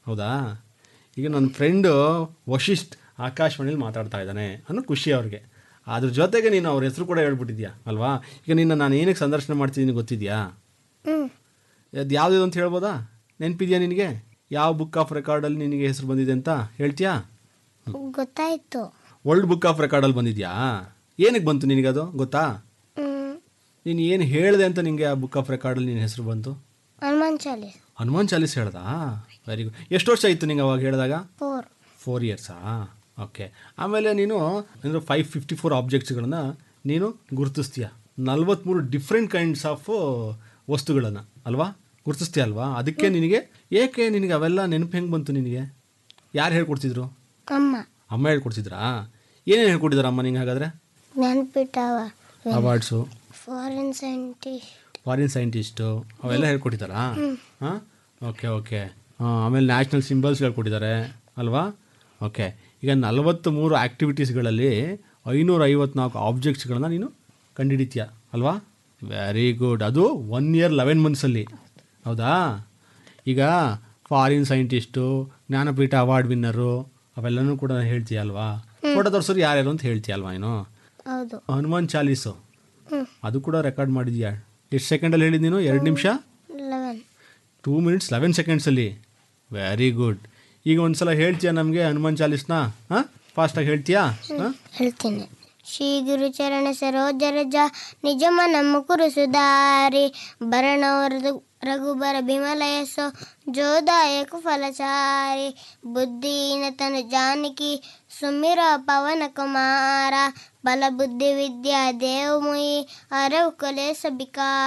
ಹೌದಾ ಈಗ ನನ್ನ ಫ್ರೆಂಡು ವಶಿಷ್ಠ್ ಆಕಾಶವಾಣಿಲಿ ಮಾತಾಡ್ತಾ ಇದ್ದಾನೆ ಅನ್ನೋ ಖುಷಿ ಅವ್ರಿಗೆ ಅದ್ರ ಜೊತೆಗೆ ನೀನು ಅವ್ರ ಹೆಸರು ಕೂಡ ಹೇಳ್ಬಿಟ್ಟಿದ್ಯಾ ಅಲ್ವಾ ಈಗ ನಿನ್ನ ನಾನು ಏನಕ್ಕೆ ಸಂದರ್ಶನ ಮಾಡ್ತಿದ್ದೀನಿ ಗೊತ್ತಿದೆಯಾ ಹ್ಞೂ ಅದು ಯಾವ್ದು ಅಂತ ಹೇಳ್ಬೋದಾ ನೆನಪಿದ್ಯಾ ನಿನಗೆ ಯಾವ ಬುಕ್ ಆಫ್ ರೆಕಾರ್ಡಲ್ಲಿ ನಿನಗೆ ಹೆಸರು ಬಂದಿದೆ ಅಂತ ಹೇಳ್ತೀಯಾ ಗೊತ್ತಾಯ್ತು ವರ್ಲ್ಡ್ ಬುಕ್ ಆಫ್ ರೆಕಾರ್ಡಲ್ಲಿ ಬಂದಿದ್ಯಾ ಏನಕ್ಕೆ ಬಂತು ನಿನಗದು ಗೊತ್ತಾ ಹ್ಞೂ ನೀನು ಏನು ಹೇಳಿದೆ ಅಂತ ನಿನಗೆ ಆ ಬುಕ್ ಆಫ್ ರೆಕಾರ್ಡಲ್ಲಿ ನಿನ್ನ ಹೆಸರು ಬಂತು ಹನುಮಾನ್ ಚಾಲೀಸ್ ಹನುಮಾನ್ ಚಾಲೀಸ್ ಹೇಳ್ದಾ ವೆರಿ ಗುಡ್ ಎಷ್ಟು ವರ್ಷ ಆಯಿತು ನಿಂಗೆ ಅವಾಗ ಹೇಳಿದಾಗ ಫೋರ್ ಫೋರ್ ಇಯರ್ಸಾ ಓಕೆ ಆಮೇಲೆ ನೀನು ಅಂದರೆ ಫೈವ್ ಫಿಫ್ಟಿ ಫೋರ್ ಆಬ್ಜೆಕ್ಟ್ಸ್ಗಳನ್ನು ನೀನು ಗುರುತಿಸ್ತೀಯ ನಲ್ವತ್ತ್ಮೂರು ಡಿಫ್ರೆಂಟ್ ಕೈಂಡ್ಸ್ ಆಫ್ ವಸ್ತುಗಳನ್ನು ಅಲ್ವಾ ಗುರುತಿಸ್ತೀಯ ಅಲ್ವಾ ಅದಕ್ಕೆ ನಿನಗೆ ಏಕೆ ನಿನಗೆ ಅವೆಲ್ಲ ನೆನಪು ಹೆಂಗೆ ಬಂತು ನಿನಗೆ ಯಾರು ಹೇಳ್ಕೊಡ್ತಿದ್ರು ಅಮ್ಮ ಅಮ್ಮ ಹೇಳ್ಕೊಡ್ತಿದ್ರಾ ಏನೇನು ಹೇಳ್ಕೊಟ್ಟಿದ್ದಾರೆ ಅಮ್ಮ ನಿಂಗೆ ಹಾಗಾದರೆ ಜ್ಞಾನಪೀಠವ awards foreign scientist foreign scientist ಅವೆಲ್ಲ ಹೇಳ್ಕೊಟ್ಟಿದ್ದಾರಾ ಹಾಂ ಓಕೆ ಓಕೆ ಆಮೇಲೆ ನ್ಯಾಷನಲ್ ಸಿಂಬಲ್ಸ್ ಹೇಳ್ಕೊಟ್ಟಿದ್ದಾರೆ ಅಲ್ವಾ ಓಕೆ ಈಗ ನಲವತ್ತು ಮೂರು ಆ್ಯಕ್ಟಿವಿಟೀಸ್ಗಳಲ್ಲಿ ಐನೂರ ಐವತ್ನಾಲ್ಕು ಆಬ್ಜೆಕ್ಟ್ಸ್ಗಳನ್ನ ನೀನು ಕಂಡುಹಿಡಿತೀಯ ಅಲ್ವಾ ವೆರಿ ಗುಡ್ ಅದು ಒನ್ ಇಯರ್ ಲೆವೆನ್ ಮಂತ್ಸಲ್ಲಿ ಹೌದಾ ಈಗ foreign scientist Jnanpith award winner ಅವೆಲ್ಲನೂ ಕೂಡ ಹೇಳ್ತೀಯ ಅಲ್ವಾ ಫೋಟೋ ತೋರಿಸೋರು ಯಾರ್ಯಾರು ಅಂತ ಹೇಳ್ತೀಯ ಅಲ್ವಾ ನೀನು ಹೌದು ಹನುಮಾನ್ ಚಾಲೀಸು ಹ್ಞೂ ಅದು ಕೂಡ ರೆಕಾರ್ಡ್ ಮಾಡಿದ್ಯಾ ಎಷ್ಟು ಸೆಕೆಂಡಲ್ಲಿ ಹೇಳಿದ್ ನೀನು ಎರಡು ನಿಮಿಷ ಲೆವೆನ್ ಟೂ ಮಿನಿಟ್ಸ್ ಲೆವೆನ್ ಸೆಕೆಂಡ್ಸಲ್ಲಿ ವೆರಿ ಗುಡ್ ಈಗ ಒಂದು ಸಲ ಹೇಳ್ತೀಯಾ ನಮಗೆ ಹನುಮಾನ್ ಚಾಲೀಸ್ನ ಹಾಂ ಫಾಸ್ಟಾಗಿ ಹೇಳ್ತೀಯಾ ಹಾಂ ಹೇಳ್ತೀನಿ ಶ್ರೀ ಗುರು ಚರಣ ಸರೋಜ ರಜ ನಿಜ ಮನ ಮುಕುರು ಸುಧಾರಿ ಭರಣ ರಘುಬರ ಬಿಮಲ ಯಶೋ ಜೋದಾಯಕ ಫಲಚಾರಿ ಬುದ್ಧಿನ ತನು ಜಾನಕಿ ಸುಮಿರ ಪವನ ಕುಮಾರ ಬಲ ಬುದ್ಧಿ ವಿದ್ಯಾ ದೇವಮುಯಿ ಅರವು ಕೊಲೆ ಸಬಿಕಾ